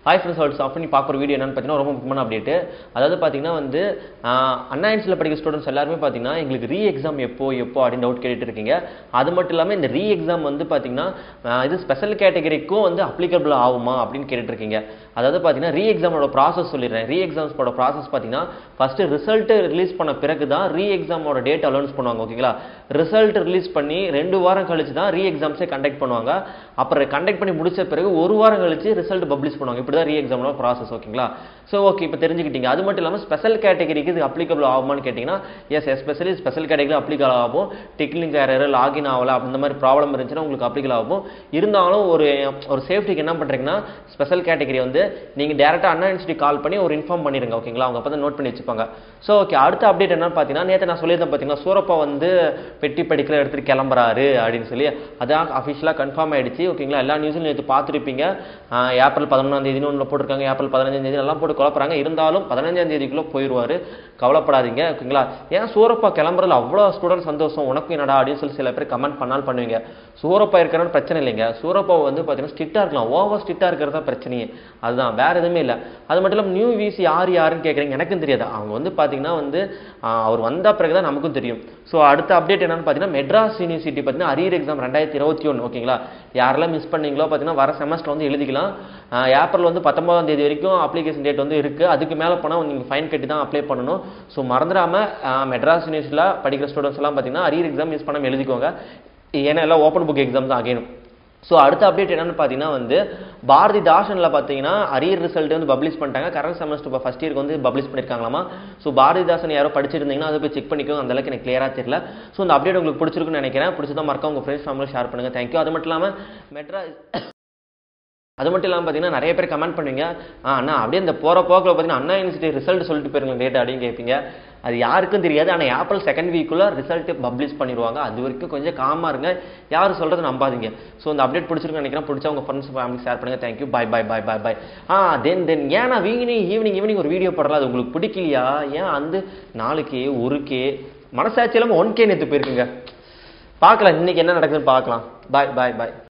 hi friends Alps of பண்ணி பார்க்குற video என்னன்னு பார்த்தீங்கன்னா ரொம்ப முக்கியமான அப்டேட் அதாவது பார்த்தீங்கன்னா வந்து அண்ணா யூனிவர்சிட்டியில் படிக்கிற ஸ்டூடெண்ட்ஸ் எல்லாருமே பார்த்தீங்கன்னா எங்களுக்கு ரீ எக்ஸாம் எப்போ எப்போ அப்படின்னு டவுட் கேட்டுட்டு இருக்கீங்க அது மட்டும் இல்லாமல் இந்த ரீ எக்ஸாம் வந்து பார்த்தீங்கன்னா ஆஹ் இது ஸ்பெஷல் கேட்டகரிக்கும் வந்து அப்ளிகபிள் ஆகுமா அப்படின்னு கேட்டுட்டு இருக்கீங்க அதாவது பார்த்தீங்கன்னா ரீ எக்ஸாமோட ப்ராசஸ் சொல்லிடுறேன் ரீ எக்ஸாம்ஸோட ப்ராசஸ் பார்த்தீங்கன்னா ஃபர்ஸ்ட் ரிசல்ட் ரிலீஸ் பண்ண பிறகு தான் ரீ எக்ஸாமோட டேட் அலௌன்ஸ் பண்ணுவாங்க ஓகேங்களா ரிசல்ட் ரிலீஸ் பண்ணி ரெண்டு வாரம் கழிச்சு தான் ரீ எக்ஸாம்ஸே கண்டக்ட் பண்ணுவாங்க அப்புறம் கண்டக்ட் பண்ணி முடிச்ச பிறகு ஒரு வாரம் கழிச்சு ரிசல்ட் பப்ளிஷ் பண்ணுவாங்க இப்படி தான் ரீ எக்ஸாமோட ப்ராசஸ் ஓகேங்களா ஸோ ஓகே இப்போ தெரிஞ்சுக்கிட்டீங்க அது மட்டும் இல்லாமல் ஸ்பெஷல் கேட்டகரிக்கு இது அப்ளிகபிள் ஆகுமான்னு கேட்டிங்கன்னா yes especially special category applicable ஆகும் டெக்னிக் ஏரர் லாகின் ஆகல அந்த மாதிரி ப்ராப்ளம் இருந்துச்சுன்னா உங்களுக்கு அப்ளிகபிள் ஆகும் இருந்தாலும் ஒரு ஒரு சேஃப்டிக்கு என்ன பண்ணுறீங்கன்னா ஸ்பெஷல் கேட்டகரி வந்து நீங்கள் டேரெக்டாக அண்ணா யூனிவர்சிட்டி கால் பண்ணி ஒரு இன்ஃபார்ம் பண்ணிடுங்க ஓகேங்களா அவங்க அப்போ தான் நோட் பண்ணி வச்சுப்பாங்க ஸோ ஓகே அடுத்த அப்டேட் என்னன்னு பார்த்தீங்கன்னா நேற்று நான் சொல்லியிருந்தேன் பார்த்தீங்கன்னா சூரப்பா வந்து பெட்டி படிக்கல எடுத்துட்டு கிளம்புறாரு அப்படின்னு சொல்லி அதான் அஃபிஷியலாக கன்ஃபார்ம் ஆயிடுச்சு ஓகேங்களா எல்லா நியூஸும் நேற்று பார்த்துருப்பீங்க ஆஹ் ஏப்ரல் பதினொன்றாம் தேதினு ஒன்று போட்டிருக்காங்க ஏப்ரல் பதினஞ்சாம் தேதி எல்லாம் போட்டு குழப்பறாங்க இருந்தாலும் பதினஞ்சாம் தேதிக்குள்ளே போயிடுவார் கவலைப்படாதீங்க ஓகேங்களா ஏன் சூரப்பா கிளம்புறதுல அவ்வளோ ஸ்டூடெண்ட் சந்தோஷம் உனக்கும் என்னடா அப்படின்னு சொல்லி சில பேர் கமெண்ட் பண்ணாலும் பண்ணுவீங்க சூரப்பா இருக்கிறன்னு பிரச்சனை இல்லைங்க சூரப்பா வந்து பார்த்தீங்கன்னா ஸ்ட்ரிக்டாக இருக்கலாம் ஓவர் ஸ்ட்ரிக்டாக இருக்கிறது தான் பிரச்சனையே அதுதான் வேற எதுவுமே இல்லை அது மட்டும் இல்லாமல் நியூ விசி யார் யாருன்னு கேட்குறீங்க எனக்கும் தெரியாது அவங்க வந்து பார்த்தீங்கன்னா வந்து ஆஹ் அவர் வந்த பிறகு தான் நமக்கும் தெரியும் ஸோ அடுத்த அப்டேட் என்னன்னு பார்த்தீங்கன்னா மெட்ராஸ் யூனிவர்சிட்டி பார்த்தீங்கன்னா அரியர் எக்ஸாம் ரெண்டாயிரத்தி இருபத்தி ஒன்று ஓகேங்களா யாரெல்லாம் மிஸ் பண்ணீங்களோ பார்த்தீங்கன்னா வர செமஸ்டர் வந்து எழுதிக்கலாம் ஆஹ் ஏப்ரல் வந்து பத்தொன்பதாம் தேதி வரைக்கும் அப்ளிகேஷன் டேட் வந்து இருக்குது அதுக்கு மேலே போனால் நீங்கள் ஃபைன் கட்டி தான் அப்ளை பண்ணணும் ஸோ மறந்துடாமல் மெட்ராஸ் யூனிவர்சிட்டியில் படிக்கிற ஸ்டூடெண்ட்ஸ் எல்லாம் பார்த்தீங்கன்னா அரியர் எக்ஸாம் மிஸ் பண்ணாமல் எழுதிக்கோங்க ஏன்னா எல்லாம் ஓப்பன் புக் எக்ஸாம் தான் ஆகணும் ஸோ அடுத்த அப்டேட் என்னன்னு பார்த்தீங்கன்னா வந்து பாரதி தாஷனில் பார்த்தீங்கன்னா அரியர் ரிசல்ட் வந்து பப்ளிஷ் பண்ணிட்டாங்க கரண்ட் செமஸ்டர் இப்போ ஃபஸ்ட் இயருக்கு வந்து பப்ளிஷ் பண்ணியிருக்காங்களாமா ஸோ பாரதிதாசன் யாரோ படிச்சிருந்தீங்கன்னா அதை போய் செக் பண்ணிக்கோங்க அந்த அளவுக்கு எனக்கு கிளியராக தெரியல ஸோ இந்த அப்டேட் உங்களுக்கு பிடிச்சிருக்குன்னு நினைக்கிறேன் பிடிச்சதா மறக்க உங்கள் ஃப்ரெண்ட்ஸ் ஃபேமிலியில் ஷேர் பண்ணுங்கள் தேங்க்யூ அது மட்டும் இல்லாமல் மெட்ராஸ் அது மட்டும் இல்லாமல் பார்த்தீங்கன்னா நிறைய பேர் கமெண்ட் பண்ணுவீங்க ஆ அண்ணா அப்படியே இந்த போகிற போக்கில் பார்த்தீங்கன்னா அண்ணா யூனிவர்சிட்டி ரிசல்ட் சொல்லிட்டு போயிருங்க டேட் அப்படின்னு கேட்பீங்க அது யாருக்கும் தெரியாது ஆனால் ஏப்ரல் செகண்ட் வீக்குள்ள ரிசல்ட் பப்ளிஷ் பண்ணிடுவாங்க அது வரைக்கும் கொஞ்சம் காமாக இருங்க யார் சொல்கிறது நம்பாதீங்க ஸோ இந்த அப்டேட் பிடிச்சிருக்குன்னு நினைக்கிறேன் பிடிச்சா உங்கள் ஃப்ரெண்ட்ஸ் ஃபேமிலி ஷேர் பண்ணுங்கள் thank you bye bye bye bye bye ஆ தென் தென் ஏன் நான் ஈவினிங் ஈவினிங் ஈவினிங் ஒரு வீடியோ போடலாம் அது உங்களுக்கு பிடிக்கலையா ஏன் அந்த நாலுக்கே ஒரு கே மனசாட்சி இல்லாமல் ஒன் கே நேற்று போயிருக்குங்க பார்க்கலாம் இன்னைக்கு என்ன நடக்குதுன்னு பார்க்கலாம் பாய் பாய் பாய்